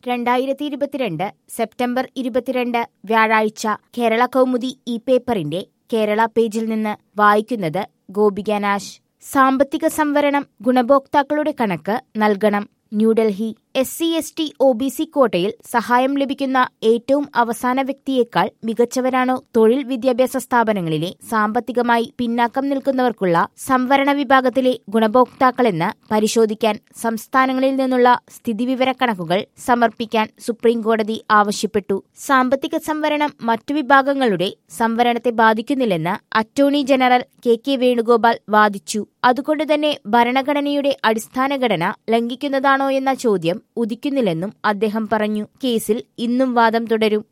രണ്ടായിരത്തി ഇരുപത്തിരണ്ട് സെപ്റ്റംബർ ഇരുപത്തിരണ്ട് വ്യാഴാഴ്ച കേരള കൗമുദി ഈ പേപ്പറിന്റെ കേരള പേജിൽ നിന്ന് വായിക്കുന്നത് ഗോപിക നാശ് സാമ്പത്തിക സംവരണം ഗുണഭോക്താക്കളുടെ കണക്ക് നൽകണം New Delhi S C S T O B C കോട്ടയിൽ സഹായം ലഭിക്കുന്ന ഏറ്റവും അവസാന വ്യക്തിയേക്കാൾ മികച്ചവരാണോ തൊഴിൽ വിദ്യാഭ്യാസ സ്ഥാപനങ്ങളിലെ സാമ്പത്തികമായി പിന്നാക്കം നിൽക്കുന്നവർക്കുള്ള സംവരണ വിഭാഗത്തിലെ ഗുണഭോക്താക്കളെന്ന് പരിശോധിക്കാൻ സംസ്ഥാനങ്ങളിൽ നിന്നുള്ള സ്ഥിതിവിവരക്കണക്കുകൾ സമർപ്പിക്കാൻ സുപ്രീംകോടതി ആവശ്യപ്പെട്ടു സാമ്പത്തിക സംവരണം മറ്റു വിഭാഗങ്ങളുടെ സംവരണത്തെ ബാധിക്കുന്നില്ലെന്ന് attorney general K K Venugopal വാദിച്ചു അതുകൊണ്ട് തന്നെ ഭരണഘടനയുടെ അടിസ്ഥാന ഘടന ലംഘിക്കുന്നതാണോ എന്ന ചോദ്യം ഉദിക്കുന്നില്ലെന്നും അദ്ദേഹം പറഞ്ഞു കേസിൽ ഇന്നും വാദം തുടരും